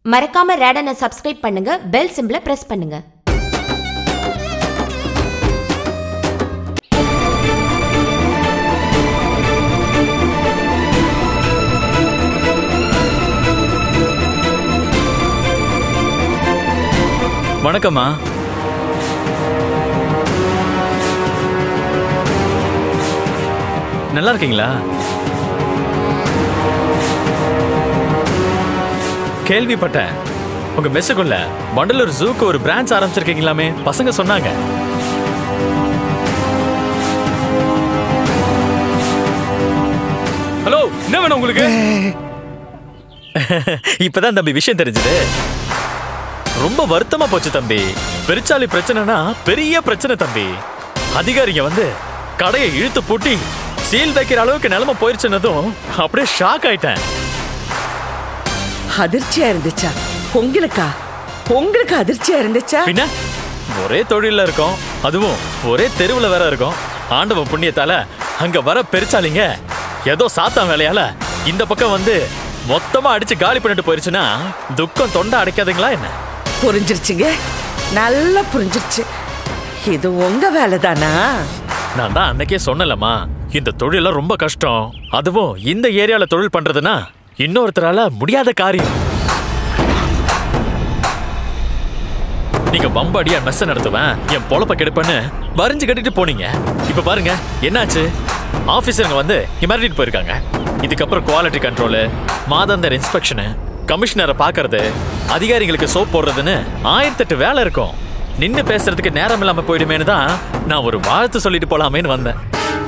மறக்காம ரேடனை சப்ஸ்கிரைப் பண்ணுங்க பெல் சிம்பிளை பிரஸ் பண்ணுங்க வணக்கம்மா நல்லா இருக்கீங்களா கேள்விப்பட்டேன் உங்க மெஸ்ஸுக்குள்ள வண்டலூர் ஜூக்கு ஒரு பிரான்ச் ஆரம்பிச்சிருக்கீங்களாமே பசங்க சொன்னாங்க ஹலோ என்ன வேணும் உங்களுக்கு இப்பதான் தம்பி விஷயம் தெரிஞ்சது ரொம்ப வருத்தமா போச்சு தம்பி பெருச்சாலி பிரச்சனைனா பெரிய பிரச்சனை தம்பி அதிகாரிங்க வந்து கடையை இழுத்து பூட்டி சீல் வைக்கிற அளவுக்கு நிலைமை போயிருச்சுன்னதும் அப்படியே ஷாக் ஆயிட்டேன் அதிர்ச்சியா இருந்துச்சா உங்களுக்கா உங்களுக்கு அதிர்ச்சியா இருந்துச்சா பின்ன ஒரே தொழில்ல இருக்கோம் அதுவும் ஒரே தெருவுல வேற இருக்கோம் ஆண்டவன் புண்ணியத்தால அங்க வர பெருச்சாலிங்க ஏதோ சாத்தான் வேலையால இந்த பக்கம் வந்து மொத்தமா அடிச்சு காலி பண்ணிட்டு போயிருச்சுன்னா துக்கம் தொண்டை அடைக்காதுங்களா என்ன புரிஞ்சிருச்சுங்க நல்லா புரிஞ்சிருச்சு இது உங்க வேலை தானா நான் தான் அன்னைக்கே சொன்னலம்மா இந்த தொழில ரொம்ப கஷ்டம் அதுவும் இந்த ஏரியால தொழில் பண்றதுன்னா இன்னொருத்தரால முடியாத காரியம் நீங்க வம்படியா மெஸ்ஸ நடத்துவேன் என் பொழப்ப கெடுப்பேன்னு வரைஞ்சு கட்டிட்டு போனீங்க இப்ப பாருங்க என்னாச்சு ஆபீசருங்க வந்து மிரட்டிட்டு போயிருக்காங்க இதுக்கப்புறம் குவாலிட்டி கண்ட்ரோலு மாதாந்தர் இன்ஸ்பெக்ஷனு கமிஷனரை பார்க்கறது அதிகாரிகளுக்கு சோப் போடுறதுன்னு ஆயிரத்தெட்டு வேலை இருக்கும் நின்னு பேசுறதுக்கு நேரம் இல்லாம போயிடுமேன்னு தான் நான் ஒரு வாழ்த்து சொல்லிட்டு போலாமேன்னு வந்தேன்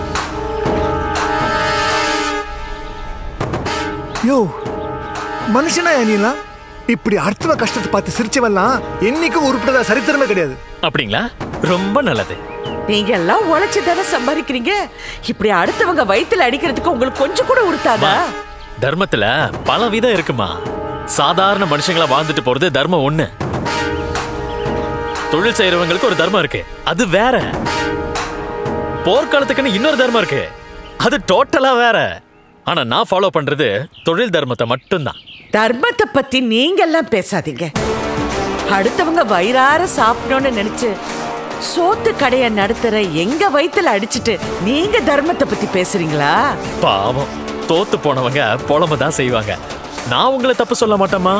யோ மனுஷனா நீலாம் இப்படி அடுத்தவ கஷ்டத்தை பார்த்து சிரிச்சவெல்லாம் என்னைக்கும் உருப்பட்டதா சரித்திரமே கிடையாது அப்படிங்களா ரொம்ப நல்லது நீங்க எல்லாம் உழைச்சு தானே சம்பாதிக்கிறீங்க இப்படி அடுத்தவங்க வயித்துல அடிக்கிறதுக்கு உங்களுக்கு கொஞ்சம் கூட உறுத்தாதா தர்மத்துல பல விதம் இருக்குமா சாதாரண மனுஷங்களா வாழ்ந்துட்டு போறது தர்மம் ஒண்ணு தொழில் செய்யறவங்களுக்கு ஒரு தர்மம் இருக்கு அது வேற போர்க்காலத்துக்குன்னு இன்னொரு தர்மம் இருக்கு அது டோட்டலா வேற ஆனா நான் ஃபாலோ பண்றது தொழில் தர்மத்தை மட்டும்தான் தர்மத்தை பத்தி நீங்க எல்லாம் பேசாதீங்க அடுத்தவங்க வயிறார சாப்பிடணும்னு நினைச்சு சோத்து கடைய நடத்துற எங்க வயித்துல அடிச்சிட்டு நீங்க தர்மத்தை பத்தி பேசுறீங்களா பாவம் தோத்து போனவங்க புலம்ப தான் செய்வாங்க நான் உங்களை தப்பு சொல்ல மாட்டேமா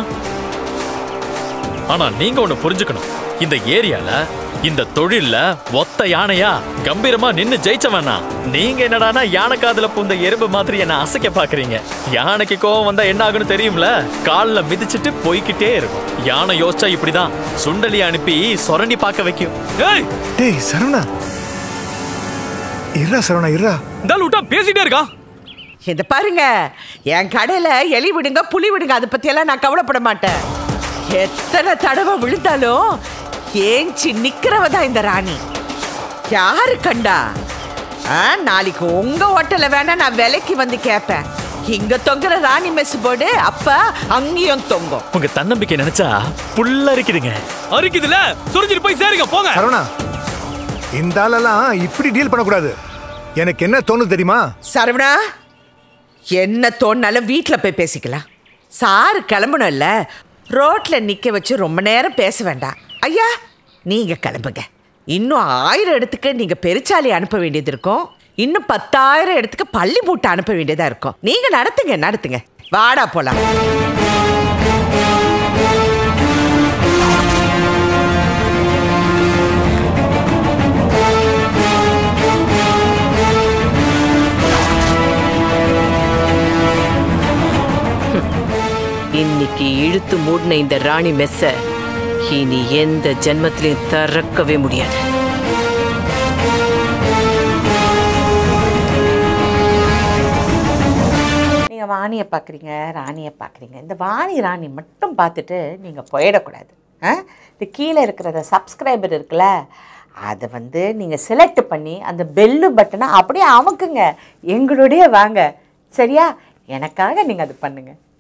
ஆனா நீங்க ஒண்ணு புரிஞ்சுக்கணும் இந்த ஏரியால இந்த தொழில்ல ஒத்த யானையா கம்பீரமா நின்னு ஜெயிச்சவனா நீங்க என்னடானா யானை காதுல பூந்த எறும்பு மாதிரி என்ன அசைக்க பாக்குறீங்க யானைக்கு கோவம் வந்தா என்ன ஆகும்னு தெரியும்ல கால்ல மிதிச்சிட்டு போய்க்கிட்டே இருக்கும் யானை யோசிச்சா இப்படிதான் சுண்டலி அனுப்பி சொரண்டி பார்க்க வைக்கும் ஏய் டேய் சரவணா இருடா சரவணா இருடா இந்த ஆள் விட்டா பேசிட்டே இருக்கான் இத பாருங்க என் கடையில எலி விடுங்க புலி விடுங்க அதை பத்தியெல்லாம் நான் கவலைப்பட மாட்டேன் எத்தனை தடவை விழுந்தாலும் ஏஞ்சி நிக்கிறவ தான் இந்த ராணி யாரு கண்டா ஆ, நாளைக்கு உங்க ஹோட்டல்ல வேணா நான் விலைக்கு வந்து கேட்பேன் இங்க தொங்குற ராணி மெஸ் போர்டு அப்ப அங்கேயும் தொங்கும் உங்க தன்னம்பிக்கை நினைச்சா புல்ல இருக்குதுங்க அரிக்குதுல சுரிஞ்சிட்டு போய் சேருங்க போங்க சரவணா இந்த ஆளெல்லாம் இப்படி டீல் பண்ணக்கூடாது எனக்கு என்ன தோணுது தெரியுமா சரவணா என்ன தோணுனாலும் வீட்டில் போய் பேசிக்கலாம் சாரு கிளம்பணும்ல ரோட்ல நிக்க வச்சு ரொம்ப நேரம் பேச வேண்டாம் ஐயா நீங்க கிளம்புங்க இன்னும் ஆயிரம் இடத்துக்கு நீங்க பெருச்சாலி அனுப்ப வேண்டியது இருக்கும் இன்னும் பத்தாயிரம் இடத்துக்கு பள்ளி மூட்டை அனுப்ப வேண்டியதா இருக்கும் நீங்க நடத்துங்க நடத்துங்க வாடா போலாம் இன்னைக்கு இழுத்து மூடின இந்த ராணி மெஸ்ஸ இனி எந்த ஜென்மத்திலையும் திறக்கவே முடியாது நீங்கள் வாணியை பார்க்குறீங்க ராணியை பார்க்குறீங்க இந்த வாணி ராணி மட்டும் பார்த்துட்டு நீங்கள் போயிடக்கூடாது ஆ இது கீழே இருக்கிறத சப்ஸ்கிரைபர் இருக்குல்ல அதை வந்து நீங்கள் செலக்ட் பண்ணி அந்த பெல்லு பட்டனை அப்படியே அமுக்குங்க எங்களுடைய வாங்க சரியா எனக்காக நீங்கள் அது பண்ணுங்கள்